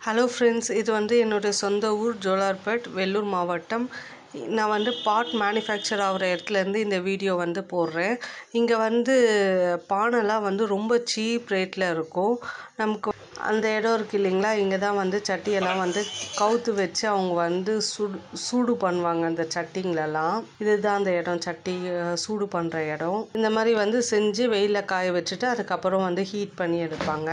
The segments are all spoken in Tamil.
ஹலோ ஃப்ரெண்ட்ஸ் இது வந்து என்னுடைய சொந்த ஊர் ஜோலார்பேட் வெள்ளூர் மாவட்டம் நான் வந்து பாட் மேனுஃபேக்சர் ஆகிற இடத்துலேருந்து இந்த வீடியோ வந்து போடுறேன் இங்கே வந்து பானைலாம் வந்து ரொம்ப சீப் ரேட்டில் இருக்கும் நமக்கு அந்த இடம் இருக்குது இல்லைங்களா இங்கே தான் வந்து சட்டியெல்லாம் வந்து கவுத்து வச்சு அவங்க வந்து சுடு சூடு பண்ணுவாங்க அந்த சட்டிங்களெல்லாம் இதுதான் அந்த இடம் சட்டி அஹ், சூடு பண்ணுற இடம் இந்த மாதிரி வந்து செஞ்சு வெயிலில் காய வச்சுட்டு அதுக்கப்புறம் வந்து ஹீட் பண்ணி எடுப்பாங்க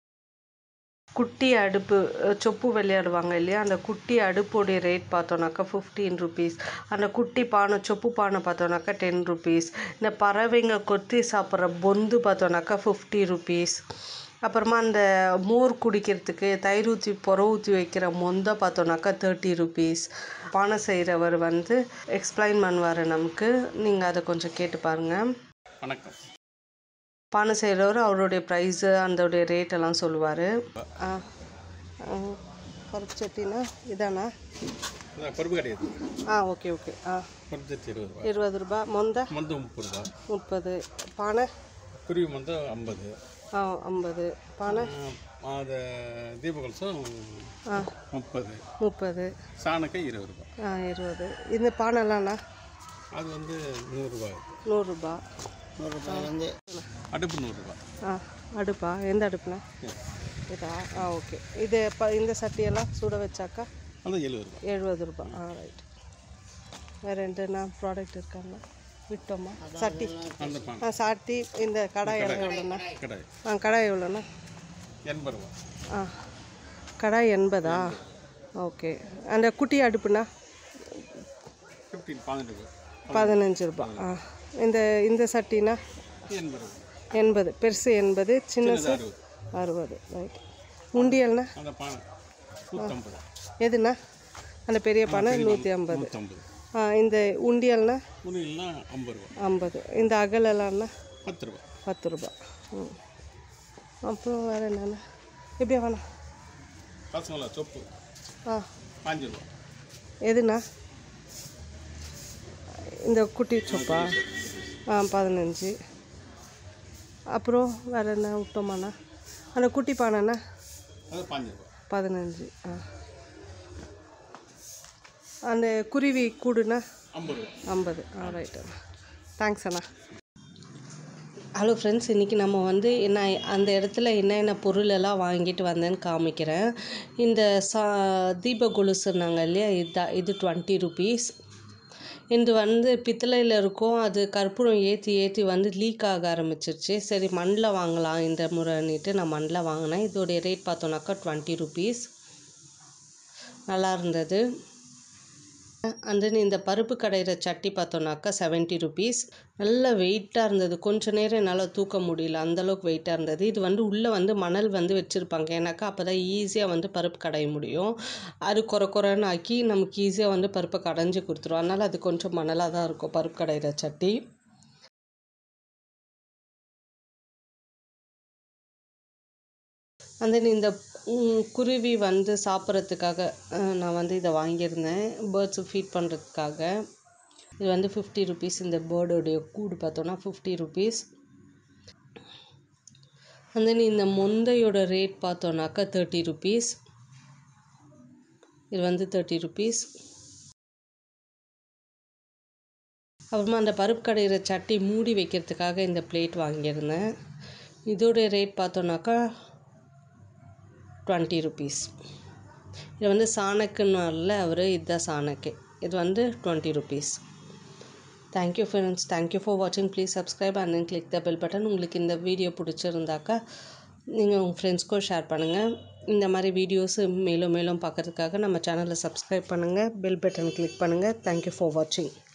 குட்டி அடுப்பு அஹ், சொப்பு விளையாடுவாங்க இல்லையா அந்த குட்டி அடுப்போடைய ரேட் பார்த்தோன்னாக்கா ஃபிஃப்டீன் ருபீஸ் அந்த குட்டி பானை சொப்பு பானை பார்த்தோன்னாக்கா டென் ருபீஸ் இந்த பறவைங்க கொத்தி சாப்பிட்ற பொந்து பார்த்தோன்னாக்கா ஃபிஃப்டி ருபீஸ் அப்புறமா அந்த மோர் குடிக்கிறதுக்கு தயிர் ஊற்றி புற ஊற்றி வைக்கிற மொந்தை பார்த்தோன்னாக்கா தேர்ட்டி ருபீஸ் பானை செய்கிறவர் வந்து எக்ஸ்பிளைன் பண்ணுவார் நமக்கு நீங்கள் அதை கொஞ்சம் கேட்டு பாருங்கள் வணக்கம் பானை செய்கிறவர் அவருடைய ப்ரைஸு அதோடைய ரேட் எல்லாம் சொல்லுவார் ஆ ஆ, பருப்பு சட்டினா இதானா அதான் பருப்பு கிடையாது ஆ ஓகே ஓகே ஆ பருப்பு சட்டி இருபது ரூபா இருபது ரூபா மொந்த மொந்தம் முப்பது ரூபா முப்பது பானை குருவி மொந்தம் ஐம்பது ஆ ஐம்பது பானை அது தீபகலசம் ஆ முப்பது முப்பது சாணக்காய் இருபது ரூபா ஆ இருபது இந்த பானைலாம்ண்ணா அது வந்து நூறுரூவா நூறுரூபா அடுப்பு நூறுரூவா ஆ அடுப்பா எந்த அடுப்புண்ணா இதா ஆ ஓகே இது ப இந்த சட்டியெல்லாம் சுட வச்சாக்கா அது எழுபது ரூபா எழுபது ரூபா ஆ ரைட் வேறு எதுனா ப்ராடக்ட் இருக்காங்களா விட்டோமா சட்டி அந்த பானை ஆ சாட்டி இந்த கடாய் எல்லாம் எவ்வளோண்ணா கடாய் ஆ கடாய் எவ்வளோண்ணா எண்பது ரூபா ஆ கடாய் எண்பதா ஓகே அந்த குட்டி அடுப்புண்ணா ஃபிஃப்டீன் பதினெட்டு ரூபா பதினஞ்சு ரூபா ஆ இந்த இந்த சட்டினா எண்பது ரூபா எண்பது பெருசு எண்பது சின்னது அறுபது அறுபது ரைட் உண்டியல்னா அந்த பானை நூற்றம்பது எதுண்ணா அந்த பெரிய பானை நூற்றி ஐம்பது நூற்றம்பது ஆ இந்த உண்டியல்னா முன்னிலாம் ஐம்பது ரூபா ஐம்பது இந்த அகலெல்லாம்னா பத்து ரூபா பத்து ரூபா ம் அப்புறம் வேறு என்னென்ன எப்படியா வேணாம் பசங்களா சொப்பு ஆ பாஞ்சு ரூபா எதுண்ணா இந்த குட்டி சொப்பா ஆ பதினஞ்சு அப்புறம் வேறு என்ன விட்டோமாண்ணா அந்த குட்டி பானைண்ணா அது பாஞ்சு ரூபா பதினஞ்சு ஆ அந்த குருவி கூடுண்ணா ஐம்பது ரூபா ஐம்பது ஆ ரைட் அண்ணா தேங்க்ஸ் அண்ணா ஹலோ ஃப்ரெண்ட்ஸ் இன்றைக்கி நம்ம வந்து என்ன அந்த இடத்துல என்னென்ன பொருள் எல்லாம் வாங்கிட்டு வந்தேன்னு காமிக்கிறேன் இந்த சா தீப கொலுசுன்னாங்க இல்லையா இது இது டுவெண்ட்டி ருபீஸ் இது வந்து பித்தளையில் இருக்கும் அது கற்பூரம் ஏற்றி ஏற்றி வந்து லீக் ஆக ஆரம்பிச்சிருச்சு சரி மண்ணில் வாங்கலாம் இந்த முறைன்னுட்டு நான் மண்ணில் வாங்கினேன் இதோடைய ரேட் பார்த்தோன்னாக்கா டுவெண்ட்டி ருபீஸ் நல்லா இருந்தது அண்ட் தென் இந்த பருப்பு கடையிற சட்டி பார்த்தோன்னாக்கா செவன்ட்டி ருபீஸ் நல்ல வெயிட்டாக இருந்தது கொஞ்ச நேரம் என்னால் தூக்க முடியல அந்தளவுக்கு வெயிட்டாக இருந்தது இது வந்து உள்ளே வந்து மணல் வந்து வச்சுருப்பாங்க ஏன்னாக்கா அப்போ தான் ஈஸியாக வந்து பருப்பு கடைய முடியும் அது குறை குறைன்னு ஆக்கி நமக்கு ஈஸியாக வந்து பருப்பை கடைஞ்சி கொடுத்துரும் அதனால் அது கொஞ்சம் மணலாக தான் இருக்கும் பருப்பு கடையிற சட்டி and then இந்த ம், குருவி வந்து சாப்பிட்றதுக்காக அஹ், நான் வந்து இதை வாங்கியிருந்தேன் பேர்ட்ஸு ஃபீட் பண்ணுறதுக்காக இது வந்து ஃபிஃப்டி ருபீஸ் இந்த பேர்டோடைய கூடு பார்த்தோன்னா ஃபிஃப்டி ருபீஸ் and then இந்த மொந்தையோட ரேட் பார்த்தோன்னாக்கா தேர்ட்டி ருபீஸ் இது வந்து தேர்ட்டி ருபீஸ் அப்புறமா அந்த பருப்பு கடையிற சட்டி மூடி வைக்கிறதுக்காக இந்த பிளேட் வாங்கியிருந்தேன் இதோடைய ரேட் பார்த்தோன்னாக்கா டுவெண்ட்டி ருபீஸ் இது வந்து சாணக்குன்னு அவர் இதுதான் சாணக்கு இது வந்து twenty rupees thank you friends thank you for வாட்சிங் please subscribe and then click the bell button உங்களுக்கு இந்த வீடியோ பிடிச்சிருந்தாக்கா நீங்கள் உங்கள் ஃப்ரெண்ட்ஸ்க்கும் ஷேர் பண்ணுங்கள் இந்த மாதிரி வீடியோஸ் மேலும் மேலும் பார்க்கறதுக்காக நம்ம சேனலை சப்ஸ்கிரைப் பண்ணுங்கள் பெல் பட்டன் கிளிக் பண்ணுங்கள் தேங்க்யூ ஃபார் வாட்சிங்